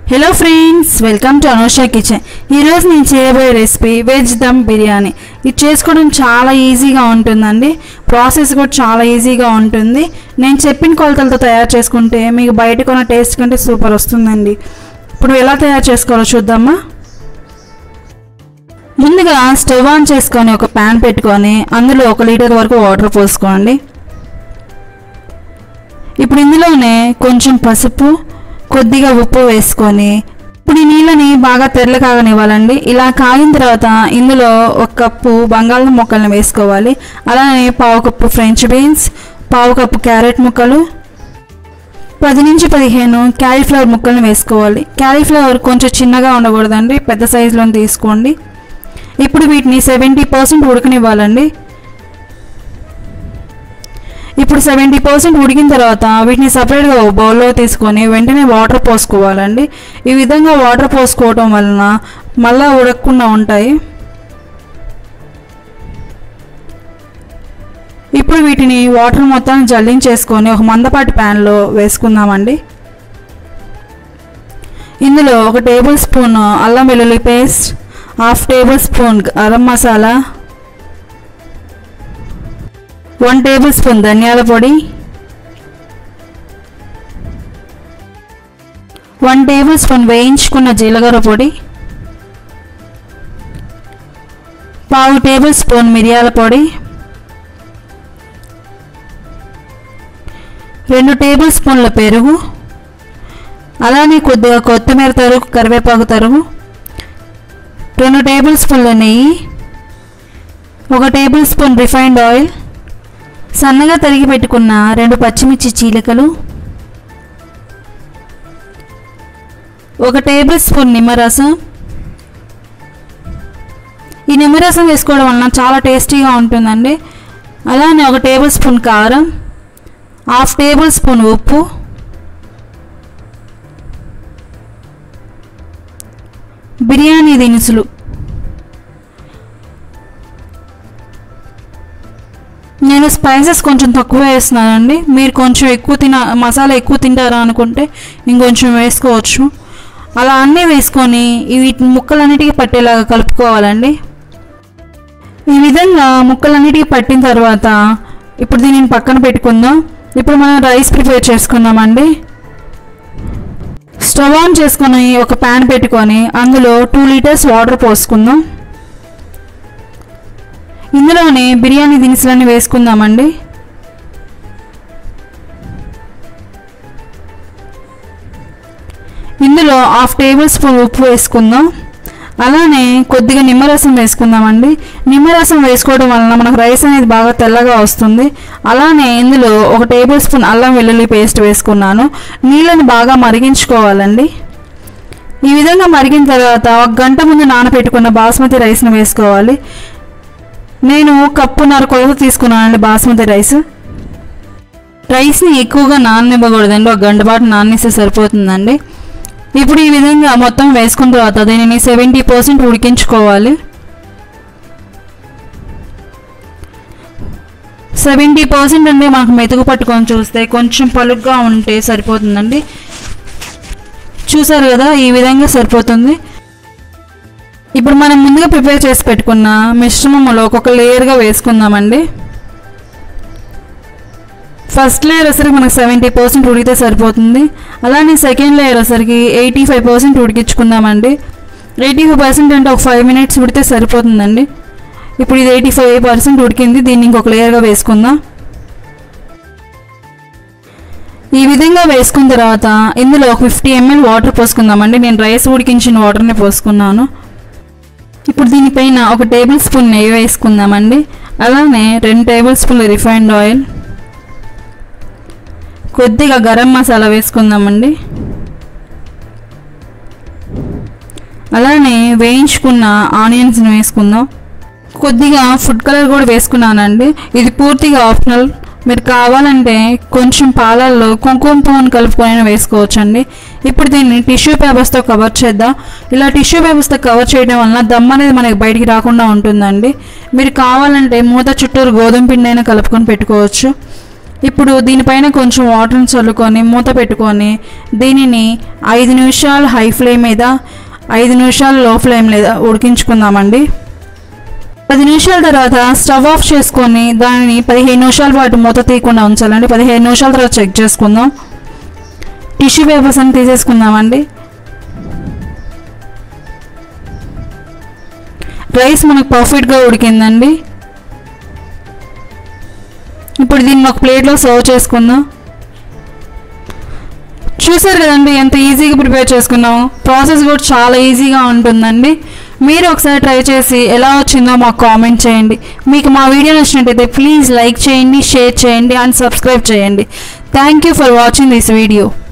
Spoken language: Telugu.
hello friends welcome to Anusha kitchen ఈరోజు నేను చేయబోయే రెసిపీ వెజ్ దమ్ బిర్యానీ ఇది చేసుకోవడం చాలా ఈజీగా ఉంటుందండి ప్రాసెస్ కూడా చాలా ఈజీగా ఉంటుంది నేను చెప్పిన కొలతలతో తయారు చేసుకుంటే మీకు బయట కొన్న టేస్ట్ కంటే సూపర్ వస్తుందండి ఇప్పుడు ఎలా తయారు చేసుకోవాలో చూద్దామా ముందుగా స్టవ్ ఆన్ చేసుకొని ఒక ప్యాన్ పెట్టుకొని అందులో ఒక లీటర్ వరకు వాటర్ పోసుకోండి ఇప్పుడు ఇందులోనే కొంచెం పసుపు కొద్దిగా ఉప్పు వేసుకొని ఇప్పుడు ఈ నీళ్ళని బాగా తెరల కాగనివ్వాలండి ఇలా కాగిన తర్వాత ఇందులో ఒక కప్పు బంగాళం ముక్కల్ని వేసుకోవాలి అలానే పావు కప్పు ఫ్రెంచ్ బీన్స్ పావు కప్పు క్యారెట్ ముక్కలు పది నుంచి పదిహేను క్యాలీఫ్లవర్ ముక్కల్ని వేసుకోవాలి క్యాలీఫ్లవర్ కొంచెం చిన్నగా ఉండకూడదండి పెద్ద సైజులో తీసుకోండి ఇప్పుడు వీటిని సెవెంటీ పర్సెంట్ ఉడకనివ్వాలండి ఇప్పుడు సెవెంటీ పర్సెంట్ ఉడికిన తర్వాత వీటిని సపరేట్గా ఒక బౌల్లో తీసుకొని వెంటనే వాటర్ పోసుకోవాలండి ఈ విధంగా వాటర్ పోసుకోవటం వలన మళ్ళా ఉడకకుండా ఉంటాయి ఇప్పుడు వీటిని వాటర్ మొత్తం జల్లించేసుకొని ఒక మందపాటి ప్యాన్లో వేసుకుందామండి ఇందులో ఒక టేబుల్ స్పూన్ అల్లం వెల్లుల్లి paste half tablespoon garam masala one tablespoon ధనియాల పొడి వన్ టేబుల్ స్పూన్ వేయించుకున్న జీలకర్ర పొడి పావు టేబుల్ స్పూన్ మిరియాల పొడి రెండు టేబుల్ స్పూన్ల పెరుగు అలానే కొద్దిగా కొత్తిమీర తరుగు కరివేపాకు తరుగు రెండు టేబుల్ స్పూన్ల నెయ్యి ఒక టేబుల్ స్పూన్ రిఫైన్డ్ ఆయిల్ సన్నగా తరిగి పెట్టుకున్న రెండు పచ్చిమిర్చి చీలికలు ఒక టేబుల్ స్పూన్ నిమ్మరసం ఈ నిమ్మరసం వేసుకోవడం వలన చాలా టేస్టీగా ఉంటుందండి అలానే ఒక టేబుల్ స్పూన్ కారం హాఫ్ టేబుల్ స్పూన్ ఉప్పు బిర్యానీ దినుసులు నేను స్పైసెస్ కొంచెం తక్కువ వేస్తున్నానండి మీరు కొంచెం ఎక్కువ తిన మసాలా ఎక్కువ తింటారా అనుకుంటే ఇంకొంచెం వేసుకోవచ్చు అలా అన్నీ వేసుకొని వీటి ముక్కలన్నిటికీ పట్టేలాగా కలుపుకోవాలండి ఈ విధంగా ముక్కలన్నిటికీ పట్టిన తర్వాత ఇప్పుడు దీనిని పక్కన పెట్టుకుందాం ఇప్పుడు మనం రైస్ ప్రిపేర్ చేసుకుందామండి స్టవ్ ఆన్ చేసుకొని ఒక ప్యాన్ పెట్టుకొని అందులో టూ లీటర్స్ వాటర్ పోసుకుందాం ఇందులోనే బిర్యానీ దినుసులన్నీ వేసుకుందామండి ఇందులో హాఫ్ టేబుల్ స్పూన్ ఉప్పు వేసుకుందాం అలానే కొద్దిగా నిమ్మరసం వేసుకుందామండి నిమ్మరసం వేసుకోవడం వలన మనకు రైస్ అనేది బాగా తెల్లగా వస్తుంది అలానే ఇందులో ఒక టేబుల్ స్పూన్ అల్లం వెల్లుల్లి పేస్ట్ వేసుకున్నాను నీళ్ళని బాగా మరిగించుకోవాలండి ఈ విధంగా మరిగిన తర్వాత ఒక గంట ముందు నానబెట్టుకున్న బాస్మతి రైస్ని వేసుకోవాలి నేను కప్పున్నర కొలత తీసుకున్నానండి బాస్మతి రైస్ రైస్ని ఎక్కువగా నాననివ్వకూడదండి ఒక గంట పాటు నానేస్తే సరిపోతుందండి ఇప్పుడు ఈ విధంగా మొత్తం వేసుకున్న తర్వాత దీనిని సెవెంటీ పర్సెంట్ ఉడికించుకోవాలి సెవెంటీ పర్సెంట్ అంటే మనకు మెతుకు పట్టుకొని చూస్తే కొంచెం పలుగ్గా ఉంటే సరిపోతుందండి చూసారు కదా ఈ విధంగా సరిపోతుంది ఇప్పుడు మనం ముందుగా ప్రిపేర్ చేసి పెట్టుకున్న మిశ్రమంలో ఒక్కొక్క లేయర్గా వేసుకుందామండి ఫస్ట్ లేయర్ వచ్చరికి మనకు సెవెంటీ పర్సెంట్ ఉడికితే సరిపోతుంది అలానే సెకండ్ లేయర్ వచ్చరికి ఎయిటీ ఫైవ్ పర్సెంట్ ఉడికించుకుందామండి ఎయిటీ ఫైవ్ పర్సెంట్ అంటే ఒక ఫైవ్ మినిట్స్ ఉడితే సరిపోతుందండి ఇప్పుడు ఇది ఎయిటీ ఫైవ్ పర్సెంట్ ఉడికింది దీన్ని ఇంకొక లేయర్గా వేసుకుందాం ఈ విధంగా వేసుకున్న తర్వాత ఇందులో ఒక ఫిఫ్టీ ఎంఎల్ వాటర్ పోసుకుందామండి నేను రైస్ ఉడికించిన వాటర్ని పోసుకున్నాను ఇప్పుడు దీనిపైన ఒక టేబుల్ స్పూన్ నెయ్యి వేసుకుందామండి అలానే రెండు టేబుల్ స్పూన్ల రిఫైన్డ్ ఆయిల్ కొద్దిగా గరం మసాలా వేసుకుందామండి అలానే వేయించుకున్న ఆనియన్స్ని వేసుకుందాం కొద్దిగా ఫుడ్ కలర్ కూడా వేసుకున్నానండి ఇది పూర్తిగా ఆప్షనల్ మీరు కావాలంటే కొంచెం పాలల్లో కుంకుమ పువ్వును కలుపుకొని వేసుకోవచ్చండి ఇప్పుడు దీన్ని టిష్యూ పేపర్స్తో కవర్ చేద్దాం ఇలా టిష్యూ పేపర్స్తో కవర్ చేయడం వలన దమ్ అనేది మనకి బయటికి రాకుండా ఉంటుందండి మీరు కావాలంటే మూత చుట్టూరు గోధుమ పిండి అయినా కలుపుకొని పెట్టుకోవచ్చు ఇప్పుడు దీనిపైన కొంచెం వాటర్ని చల్లుకొని మూత పెట్టుకొని దీనిని ఐదు నిమిషాలు హై ఫ్లేమ్ మీద ఐదు నిమిషాలు లో ఫ్లేమ్ మీద ఉడికించుకుందామండి పది నిమిషాల తర్వాత స్టవ్ ఆఫ్ చేసుకొని దానిని పదిహేను నిమిషాల పాటు మూత తీయకుండా ఉంచాలండి పదిహేను నిమిషాల తర్వాత చెక్ చేసుకుందాం టిష్యూ పేపర్స్ అని తీసేసుకుందామండి రైస్ మనకు పర్ఫెక్ట్గా ఉడికిందండి ఇప్పుడు దీన్ని ఒక ప్లేట్లో సర్వ్ చేసుకుందాం చూసారు కదండి ఎంత ఈజీగా ప్రిపేర్ చేసుకున్నాము ప్రాసెస్ కూడా చాలా ఈజీగా ఉంటుందండి మీరు ఒకసారి ట్రై చేసి ఎలా వచ్చిందో మాకు కామెంట్ చేయండి మీకు మా వీడియో నచ్చినట్టయితే ప్లీజ్ లైక్ చేయండి షేర్ చేయండి అండ్ సబ్స్క్రైబ్ చేయండి thank you for watching this video